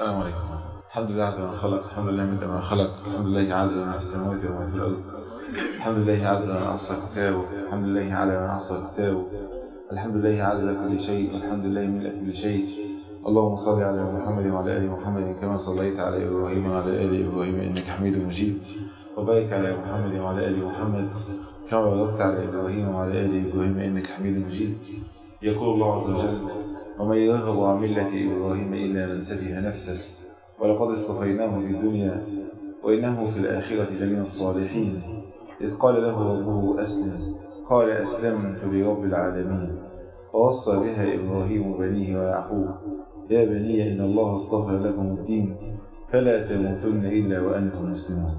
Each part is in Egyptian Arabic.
السلام عليكم الحمد لله عدد ما خلق الحمد لله من ما خلق الحمد لله عدد ما في السماوات وما في الأرض الحمد لله عدد ما أعصى كتابه الحمد لله على ما أعصى كتابه الحمد لله عدد كل شيء والحمد لله من كل شيء اللهم صل على محمد وعلى آل محمد كما صليت على إبراهيم وعلى آل إبراهيم إنك حميد مجيد وبارك على محمد وعلى آل محمد كما باركت على إبراهيم وعلى آل إبراهيم إنك حميد مجيد يقول الله عز وجل ومن يرغب عن ملة إبراهيم إلا من سفه نفسه ولقد اصطفيناه في الدنيا وإنه في الآخرة لمن الصالحين إذ قال له ربه أسلم قال أسلمت لرب العالمين ووصى بها إبراهيم بنيه ويعقوب يا بني إن الله اصطفى لكم الدين فلا تموتن إلا وأنتم مسلمون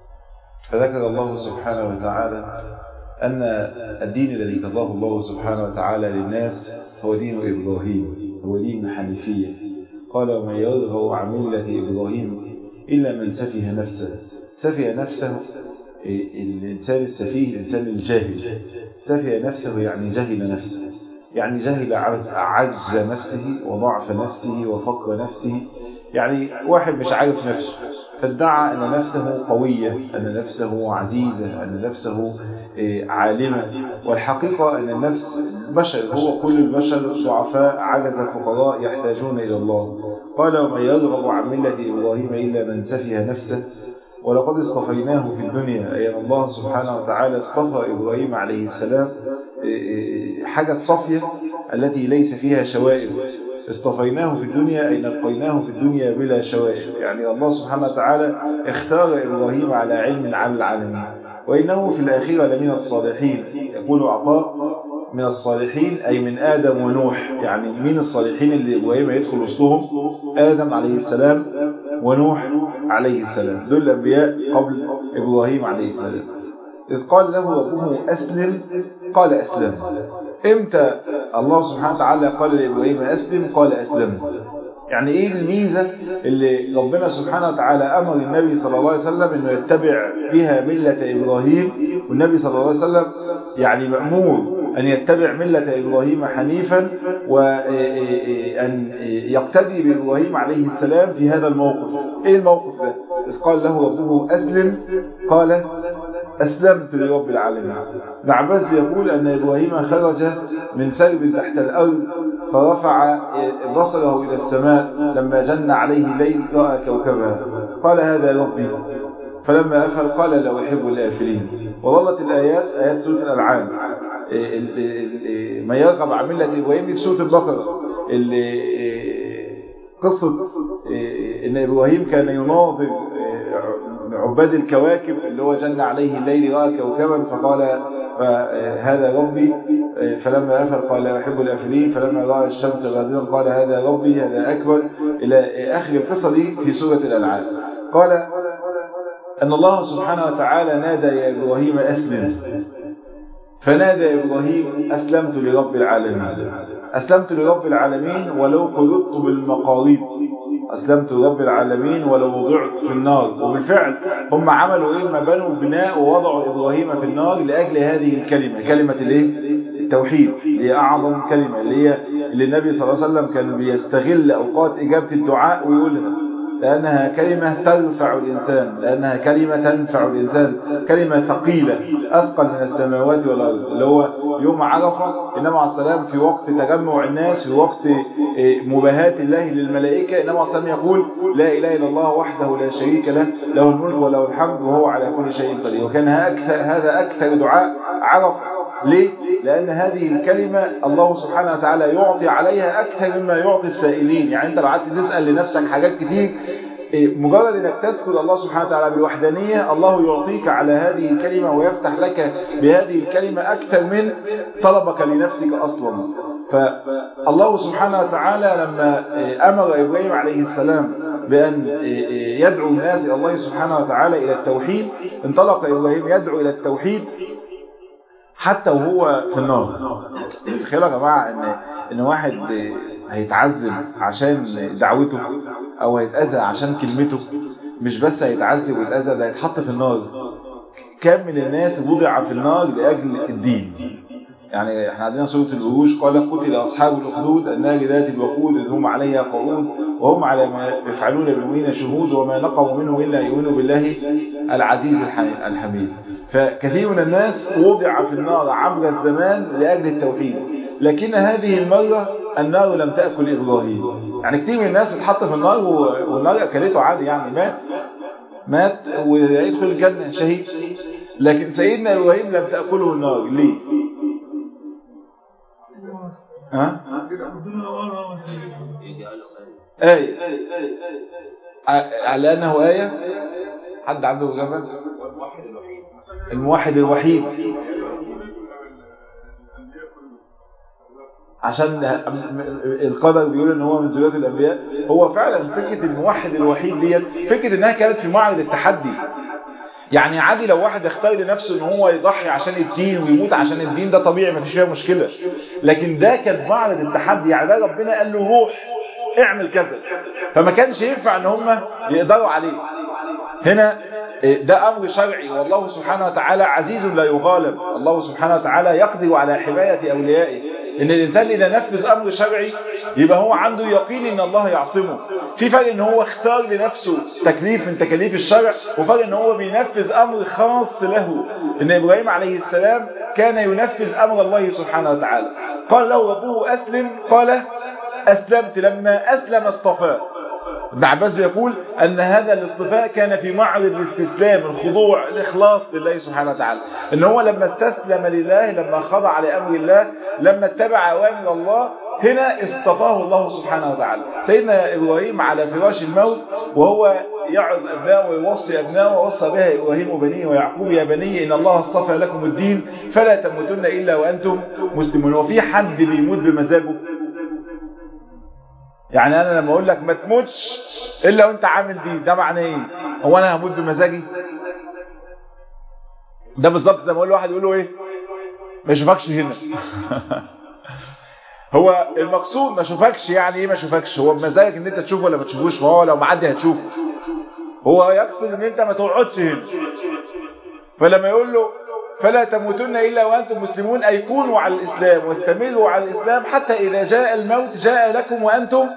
فذكر الله سبحانه وتعالى أن الدين الذي قضاه الله سبحانه وتعالى للناس هو دين إبراهيم هو دين حنيفية قال ومن يرغب عن ملة إبراهيم إلا من سفه نفسه سفه نفسه الإنسان السفيه الإنسان الجاهل سفه نفسه يعني جهل نفسه يعني جهل عجز نفسه وضعف نفسه وفقر نفسه يعني واحد مش عارف نفسه فادعى أن نفسه قوية أن نفسه عزيزة أن نفسه عالمة والحقيقة أن النفس بشر هو كل البشر ضعفاء عجز فقراء يحتاجون إلى الله قال ومن يرغب عن ملة إبراهيم إلا من سفه نفسه ولقد اصطفيناه في الدنيا أي أن الله سبحانه وتعالى اصطفى إبراهيم عليه السلام حاجة الصفية التي ليس فيها شوائب اصطفيناه في الدنيا أي نقيناه في الدنيا بلا شوائب يعني الله سبحانه وتعالى اختار إبراهيم على علم على العالمين وإنه في الآخرة لمن الصالحين يقول عطاء من الصالحين أي من آدم ونوح يعني من الصالحين اللي إبراهيم يدخل وسطهم آدم عليه السلام ونوح عليه السلام دول الأنبياء قبل إبراهيم عليه السلام إذ قال له ربه أسلم قال أسلم إمتى الله سبحانه وتعالى قال لإبراهيم أسلم قال أسلم يعني إيه الميزة اللي ربنا سبحانه وتعالى أمر النبي صلى الله عليه وسلم أنه يتبع بها ملة إبراهيم والنبي صلى الله عليه وسلم يعني مأمور أن يتبع ملة إبراهيم حنيفا وأن يقتدي بإبراهيم عليه السلام في هذا الموقف إيه الموقف ده؟ إذ قال له ربه أسلم قال أسلمت لرب العالمين ابن عباس يقول أن إبراهيم خرج من سرب تحت الأرض فرفع بصره إلى السماء لما جن عليه الليل رأى كوكبها قال هذا ربي فلما أفل قال لا أحب الآفلين وظلت الآيات آيات سورة الألعام ما يرغب عن ملة إبراهيم في سورة البقرة اللي قصة إن إبراهيم كان يناظر عباد الكواكب اللي هو جن عليه الليل رأى كوكبا فقال هذا ربي فلما أفل قال لا أحب الأفلين فلما رأى الشمس غازلا قال هذا ربي هذا أكبر إلى آخر القصة دي في سورة الألعاب قال أن الله سبحانه وتعالى نادى يا إبراهيم أسلم فنادى إبراهيم أسلمت لرب العالمين أسلمت لرب العالمين ولو قلت بالمقاريض أسلمت لرب العالمين ولو وضعت في النار وبالفعل هم عملوا إيه ما بنوا بناء ووضعوا إبراهيم في النار لأجل هذه الكلمة كلمة الإيه؟ التوحيد هي أعظم كلمة اللي هي اللي النبي صلى الله عليه وسلم كان بيستغل أوقات إجابة الدعاء ويقولها لأنها كلمة ترفع الإنسان لأنها كلمة تنفع الإنسان كلمة ثقيلة أثقل من السماوات والأرض اللي هو يوم عرفة إنما عليه السلام في وقت تجمع الناس في وقت مباهاة الله للملائكة إنما عليه السلام يقول لا إله إلا الله وحده لا شريك له له الملك وله الحمد وهو على كل شيء قدير وكان أكثر هذا أكثر دعاء عرفة ليه؟ لأن هذه الكلمة الله سبحانه وتعالى يعطي عليها أكثر مما يعطي السائلين يعني أنت لو قعدت تسأل لنفسك حاجات كتير مجرد أنك تذكر الله سبحانه وتعالى بالوحدانية الله يعطيك على هذه الكلمة ويفتح لك بهذه الكلمة أكثر من طلبك لنفسك أصلا فالله سبحانه وتعالى لما أمر إبراهيم عليه السلام بأن يدعو الناس إلى الله سبحانه وتعالى إلى التوحيد انطلق إبراهيم يدعو إلى التوحيد حتى وهو في النار تخيلوا يا جماعة ان ان واحد هيتعذب عشان دعوته او هيتأذى عشان كلمته مش بس هيتعذب ويتأذى ده هيتحط في النار كم من الناس وضع في النار لأجل الدين يعني احنا عندنا سورة الوروش قال قتل أصحاب الأخدود النار ذات الوقود إذ هم عليها قعود وهم على ما يفعلون بالمؤمنين شهود وما نقموا منه إلا يؤمنوا بالله العزيز الحميد فكثير من الناس وضع في النار عبر الزمان لأجل التوحيد لكن هذه المرة النار لم تأكل إبراهيم يعني كثير من الناس اتحط في النار والنار أكلته عادي يعني مات مات ويدخل الجنة شهيد لكن سيدنا إبراهيم لم تأكله النار ليه ها آية على أنه آية حد عنده إجابة الموحد الوحيد عشان القدر بيقول ان هو من ذريات الانبياء هو فعلا فكره الموحد الوحيد ديت فكره انها كانت في معرض التحدي يعني عادي لو واحد اختار لنفسه ان هو يضحي عشان الدين ويموت عشان الدين ده طبيعي ما فيش فيها مشكله لكن ده كان معرض التحدي يعني ده ربنا قال له روح اعمل كذا فما كانش ينفع ان هم يقدروا عليه هنا ده أمر شرعي والله سبحانه وتعالى عزيز لا يغالب الله سبحانه وتعالى يقدر على حماية أوليائه إن الإنسان إذا نفذ أمر شرعي يبقى هو عنده يقين إن الله يعصمه في فرق إن هو اختار لنفسه تكليف من تكاليف الشرع وفرق إن هو بينفذ أمر خاص له إن إبراهيم عليه السلام كان ينفذ أمر الله سبحانه وتعالى قال له ربه أسلم قال أسلمت لما أسلم اصطفاه ابن عباس بيقول أن هذا الاصطفاء كان في معرض الاستسلام الخضوع الإخلاص لله سبحانه وتعالى إن هو لما استسلم لله لما خضع لأمر الله لما اتبع أوامر الله هنا اصطفاه الله سبحانه وتعالى سيدنا إبراهيم على فراش الموت وهو يعظ أبناءه ويوصي أبناءه ووصى بها إبراهيم بنيه ويعقوب يا بني إن الله اصطفى لكم الدين فلا تموتن إلا وأنتم مسلمون وفي حد بيموت بمزاجه يعني انا لما اقول لك ما تموتش الا وانت عامل دي ده معناه ايه هو انا هموت بمزاجي ده بالظبط زي ما اقول لواحد يقول له ايه ما اشوفكش هنا هو المقصود ما اشوفكش يعني ايه ما اشوفكش هو بمزاجك ان انت تشوفه ولا ما تشوفوش فهو لو معدي هتشوفه هو يقصد ان انت ما تقعدش هنا فلما يقول له فلا تموتن إلا وأنتم مسلمون أي كونوا على الإسلام واستمروا على الإسلام حتى إذا جاء الموت جاء لكم وأنتم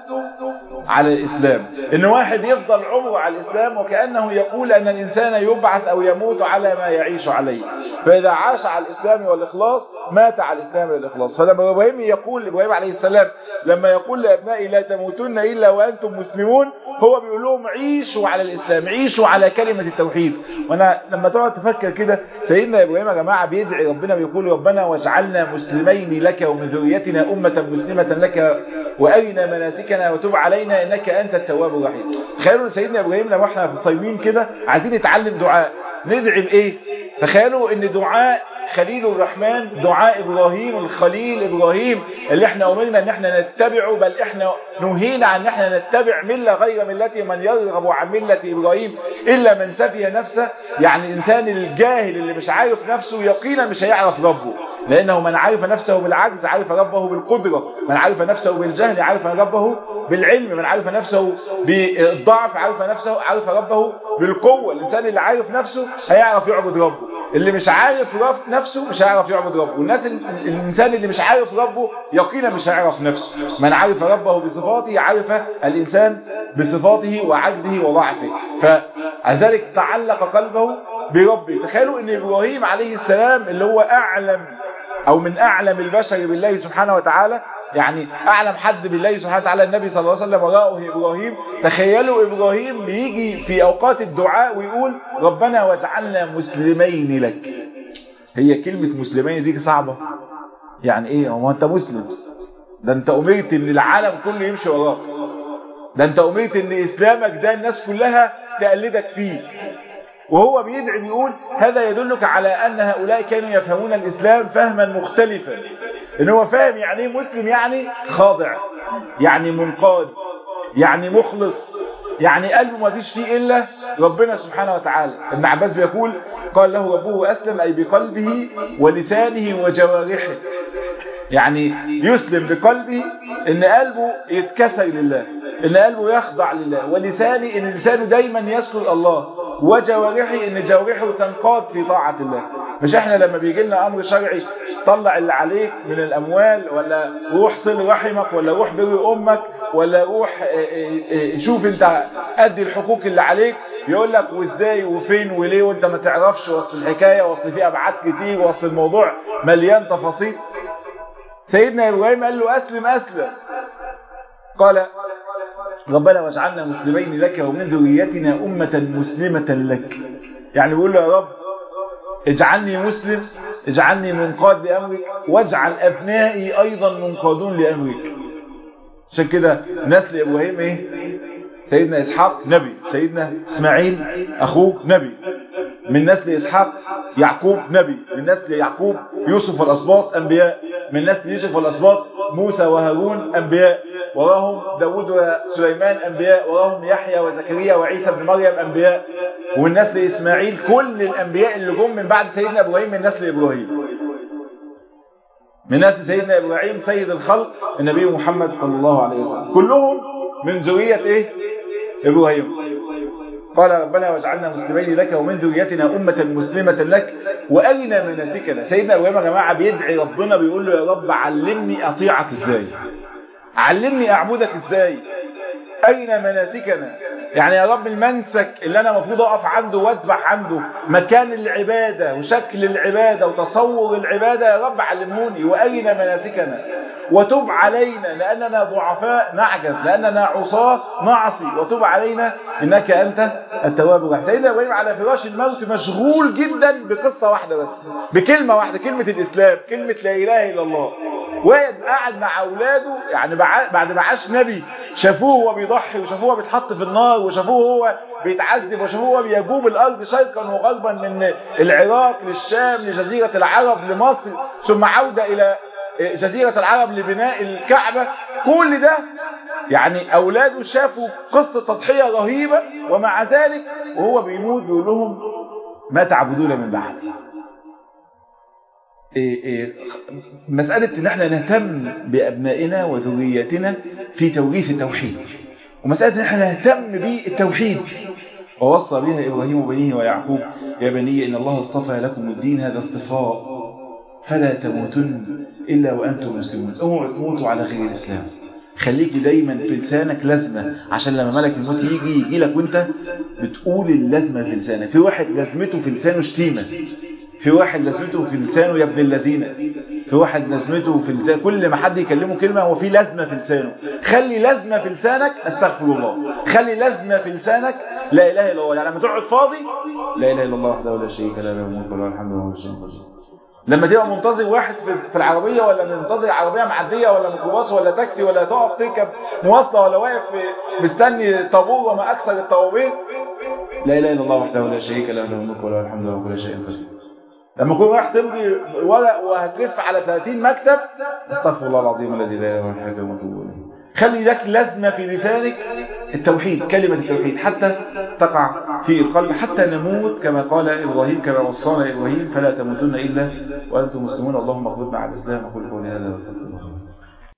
على الإسلام إن واحد يفضل عمره على الإسلام وكأنه يقول أن الإنسان يبعث أو يموت على ما يعيش عليه فإذا عاش على الإسلام والإخلاص مات على الإسلام والإخلاص فلما إبراهيم يقول إبراهيم عليه السلام لما يقول لأبنائي لا تموتن إلا وأنتم مسلمون هو بيقول لهم عيشوا على الإسلام عيشوا على كلمة التوحيد وأنا لما تقعد تفكر كده سيدنا إبراهيم يا جماعة بيدعي ربنا بيقول ربنا واجعلنا مسلمين لك ومن ذريتنا أمة مسلمة لك وأرنا مناسكنا وتب علينا إنك أنت التواب الرحيم تخيلوا سيدنا إبراهيم لو احنا في الصيمين كده عايزين نتعلم دعاء ندعي بإيه تخيلوا ان دعاء خليل الرحمن دعاء إبراهيم الخليل إبراهيم اللي احنا أمرنا ان احنا نتبعه بل احنا نهينا عن ان احنا نتبع ملة غير ملة من يرغب عن ملة إبراهيم إلا من سفي نفسه يعني الإنسان الجاهل اللي مش عارف نفسه يقينا مش هيعرف ربه لأنه من عرف نفسه بالعجز عرف ربه بالقدرة من عرف نفسه بالجهل عرف ربه بالعلم من عرف نفسه بالضعف عرف نفسه عرف ربه بالقوة الإنسان اللي عارف نفسه هيعرف يعبد ربه اللي مش عارف نفسه مش هيعرف يعبد ربه والناس الإنسان اللي مش عارف ربه يقينا مش هيعرف نفسه من عرف ربه بصفاته عرف الإنسان بصفاته وعجزه وضعفه فذلك تعلق قلبه بربه تخيلوا ان إبراهيم عليه السلام اللي هو أعلم أو من أعلم البشر بالله سبحانه وتعالى يعني أعلم حد بالله سبحانه وتعالى النبي صلى الله عليه وسلم وراءه إبراهيم تخيلوا إبراهيم بيجي في أوقات الدعاء ويقول ربنا واجعلنا مسلمين لك هي كلمة مسلمين دي صعبة يعني إيه هو أنت مسلم ده أنت أمرت إن العالم كله يمشي وراك ده أنت أمرت إن إسلامك ده الناس كلها تقلدك فيه وهو بيدعي بيقول هذا يدلك على أن هؤلاء كانوا يفهمون الإسلام فهما مختلفا إن هو فاهم يعني مسلم يعني خاضع يعني منقاد يعني مخلص يعني قلبه ما فيش فيه إلا ربنا سبحانه وتعالى ابن عباس بيقول قال له ربه أسلم أي بقلبه ولسانه وجوارحه يعني يسلم بقلبه ان قلبه يتكسر لله ان قلبه يخضع لله ولسانه ان لسانه دايما يذكر الله وجوارحه ان جوارحه تنقاد في طاعة الله مش احنا لما بيجي لنا امر شرعي طلع اللي عليك من الاموال ولا روح صل رحمك ولا روح بر امك ولا روح شوف انت ادي الحقوق اللي عليك يقول لك وازاي وفين وليه وانت ما تعرفش وصل الحكايه وصل فيه ابعاد كتير وصل الموضوع مليان تفاصيل سيدنا ابراهيم قال له اسلم اسلم قال ربنا واجعلنا مسلمين لك ومن ذريتنا أمة مسلمة لك يعني بيقول له يا رب اجعلني مسلم اجعلني منقاد لأمرك واجعل أبنائي أيضا منقادون لأمرك عشان كده نسل إبراهيم إيه سيدنا إسحاق نبي سيدنا إسماعيل أخوه نبي من نسل إسحاق يعقوب نبي من نسل يعقوب يوسف والأسباط أنبياء من نسل يوسف والأسباط موسى وهارون أنبياء وراهم داود وسليمان أنبياء وراهم يحيى وزكريا وعيسى بن مريم أنبياء ومن نسل إسماعيل كل الأنبياء اللي جم من بعد سيدنا إبراهيم من نسل إبراهيم من نسل سيدنا إبراهيم سيد الخلق النبي محمد صلى الله عليه وسلم كلهم من ذرية إيه؟ إبراهيم قال ربنا واجعلنا مسلمين لك ومن ذريتنا أمة مسلمة لك وأرنا مناسكنا سيدنا إبراهيم يا جماعة بيدعي ربنا بيقول له يا رب علمني أطيعك إزاي علمني أعبدك إزاي أين مناسكنا يعني يا رب المنسك اللي أنا المفروض أقف عنده وأذبح عنده مكان العبادة وشكل العبادة وتصور العبادة يا رب علموني وأين مناسكنا وتب علينا لأننا ضعفاء نعجز لأننا عصاة نعصي وتب علينا إنك أنت التواب الرحيم سيدنا إبراهيم على فراش الموت مشغول جدا بقصة واحدة بس بكلمة واحدة كلمة الإسلام كلمة لا إله إلا الله واحد قاعد مع أولاده يعني بعد ما عاش نبي شافوه وهو بيضحي وشافوه بيتحط في النار وشافوه هو بيتعذب وشافوه هو بيجوب الأرض شرقا وغربا من العراق للشام لجزيرة العرب لمصر ثم عودة إلى جزيرة العرب لبناء الكعبة كل ده يعني أولاده شافوا قصة تضحية رهيبة ومع ذلك وهو بيموت بيقول لهم ما تعبدون من بعدي إيه إيه مسألة ان احنا نهتم بأبنائنا وذريتنا في توريث التوحيد ومسألة ان احنا نهتم بالتوحيد ووصى بها إبراهيم بنيه ويعقوب يا بني إن الله اصطفى لكم الدين هذا اصطفاء فلا تموتن إلا وأنتم مسلمون اوعوا تموتوا على غير الإسلام خليك دايما في لسانك لازمة عشان لما ملك الموت يجي يجي لك وانت بتقول اللازمة في لسانك في واحد لازمته في لسانه شتيمة في واحد لازمته في لسانه يا ابن الذين في واحد لازمته في لسانه كل ما حد يكلمه كلمة هو في لازمة في لسانه خلي لازمة في لسانك استغفر الله خلي لازمة في لسانك لا إله إلا الله يعني لما تقعد فاضي لا إله إلا الله وحده ولا شريك له له الملك وله الحمد وهو الشيء القدير لما تبقى منتظر واحد في العربية ولا منتظر عربية معدية ولا ميكروباص ولا تاكسي ولا تقف تركب مواصلة ولا واقف مستني طابور وما أكثر الطوابير لا إله إلا الله وحده ولا شريك له له الملك وله الحمد وهو كل شيء قدير لما تكون رايح تمضي ورق وهتلف على 30 مكتب استغفر الله العظيم الذي لا اله الا هو الحي وتوب اليه خلي لك لازمه في لسانك التوحيد كلمه التوحيد حتى تقع في القلب حتى نموت كما قال ابراهيم كما وصانا ابراهيم فلا تموتن الا وانتم مسلمون اللهم اخذنا على الاسلام وقل قولي هذا واستغفر